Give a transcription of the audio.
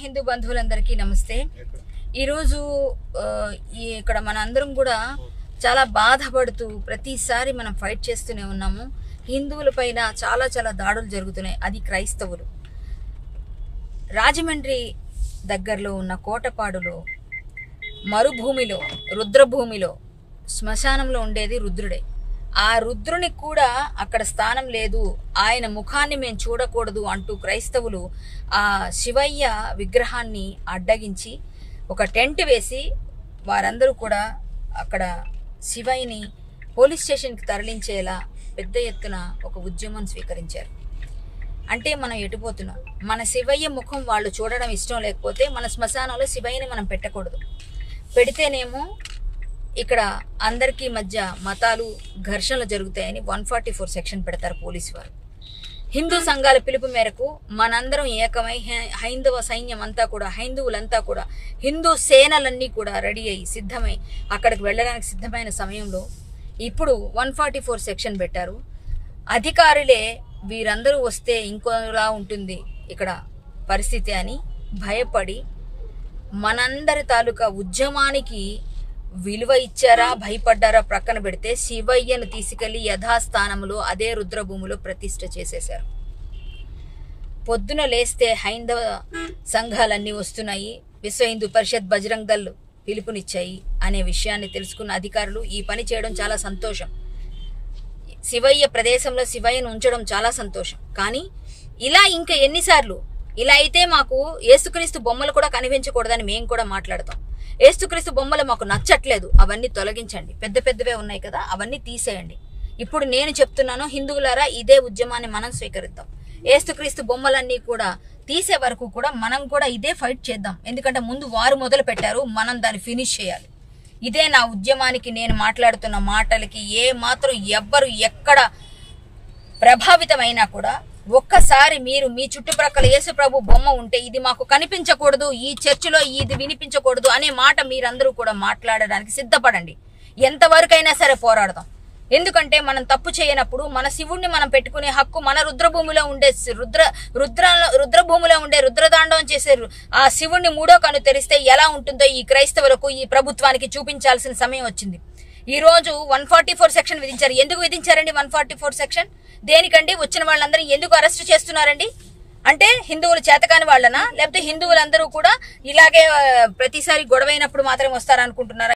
హిందూ బంధువులందరికీ నమస్తే ఈరోజు ఆ, ఈ ఇక్కడ మన అందరం కూడా చాలా బాధపడుతూ ప్రతిసారి మనం ఫైట్ చేస్తూనే ఉన్నాము హిందువుల పైన చాలా చాలా దాడులు జరుగుతున్నాయి అది క్రైస్తవులు రాజమండ్రి దగ్గరలో ఉన్న కోటపాడులో మరుభూమిలో రుద్రభూమిలో శ్మశానంలో ఉండేది రుద్రుడే ఆ రుద్రునికి కూడా అక్కడ స్థానం లేదు ఆయన ముఖాన్ని మేము చూడకూడదు అంటూ క్రైస్తవులు ఆ శివయ్య విగ్రహాన్ని అడ్డగించి ఒక టెంట్ వేసి వారందరూ కూడా అక్కడ శివయ్యని పోలీస్ స్టేషన్కి తరలించేలా పెద్ద ఎత్తున ఒక ఉద్యమం స్వీకరించారు అంటే మనం ఎటుపోతున్నాం మన శివయ్య ముఖం వాళ్ళు చూడడం ఇష్టం లేకపోతే మన శ్మశానంలో శివయ్యని మనం పెట్టకూడదు పెడితేనేమో ఇక్కడ అందరికీ మధ్య మతాలు ఘర్షణలు జరుగుతాయని వన్ ఫార్టీ ఫోర్ సెక్షన్ పెడతారు పోలీసు వారు హిందూ సంఘాల పిలుపు మేరకు మనందరం ఏకమై హై- హైందవ సైన్యం అంతా కూడా హైందువులంతా కూడా హిందూ సేనలన్నీ కూడా రెడీ అయ్యి సిద్ధమై అక్కడికి వెళ్ళడానికి సిద్ధమైన సమయంలో ఇప్పుడు వన్ ఫార్టీ ఫోర్ సెక్షన్ పెట్టారు అధికారులే వీరందరూ వస్తే ఇంకోలా ఉంటుంది ఇక్కడ పరిస్థితి అని భయపడి మనందరి తాలూకా ఉద్యమానికి విలువ ఇచ్చారా భయపడ్డారా ప్రక్కన పెడితే శివయ్యను తీసుకెళ్లి యథాస్థానంలో అదే రుద్రభూమిలో ప్రతిష్ఠ చేసేశారు పొద్దున లేస్తే హైందవ సంఘాలన్నీ వస్తున్నాయి విశ్వ హిందూ పరిషత్ బజరంగ్ దళ్ పిలుపునిచ్చాయి అనే విషయాన్ని తెలుసుకున్న అధికారులు ఈ పని చేయడం చాలా సంతోషం శివయ్య ప్రదేశంలో శివయ్యను ఉంచడం చాలా సంతోషం కానీ ఇలా ఇంకా ఎన్నిసార్లు ఇలా అయితే మాకు ఏసుక్రీస్తు బొమ్మలు కూడా కనిపించకూడదని మేము కూడా మాట్లాడతాం ఏసుక్రీస్తు బొమ్మలు మాకు నచ్చట్లేదు అవన్నీ తొలగించండి పెద్ద పెద్దవే ఉన్నాయి కదా అవన్నీ తీసేయండి ఇప్పుడు నేను చెప్తున్నాను హిందువులారా ఇదే ఉద్యమాన్ని మనం స్వీకరిద్దాం ఏసుక్రీస్తు బొమ్మలన్నీ కూడా తీసే వరకు కూడా మనం కూడా ఇదే ఫైట్ చేద్దాం ఎందుకంటే ముందు వారు మొదలు పెట్టారు మనం దాన్ని ఫినిష్ చేయాలి ఇదే నా ఉద్యమానికి నేను మాట్లాడుతున్న మాటలకి ఏ మాత్రం ఎవ్వరు ఎక్కడ ప్రభావితమైనా కూడా ఒక్కసారి మీరు మీ చుట్టుప్రక్కల యేసు ప్రభు బొమ్మ ఉంటే ఇది మాకు కనిపించకూడదు ఈ చర్చిలో ఇది వినిపించకూడదు అనే మాట మీరందరూ కూడా మాట్లాడడానికి సిద్ధపడండి ఎంతవరకైనా సరే పోరాడదాం ఎందుకంటే మనం తప్పు చేయనప్పుడు మన శివుణ్ణి మనం పెట్టుకునే హక్కు మన రుద్రభూమిలో ఉండే సి- రుద్ర రుద్ర రుద్రభూమిలో ఉండే రుద్రతాండవం చేసే రు- ఆ శివుణ్ణి మూడో కను తెరిస్తే ఎలా ఉంటుందో ఈ క్రైస్తవులకు ఈ ప్రభుత్వానికి చూపించాల్సిన సమయం వచ్చింది ఈ రోజు వన్ ఫార్టీ ఫోర్ సెక్షన్ విధించారు ఎందుకు విధించారండి వన్ ఫార్టీ ఫోర్ సెక్షన్ దేనికండి వచ్చిన వాళ్ళందరూ ఎందుకు అరెస్ట్ చేస్తున్నారండి అంటే హిందువులు చేతకాని వాళ్ళనా లేకపోతే హిందువులందరూ కూడా ఇలాగే ఆ, ప్రతిసారి గొడవైనప్పుడు మాత్రమే వస్తారనుకుంటున్నారా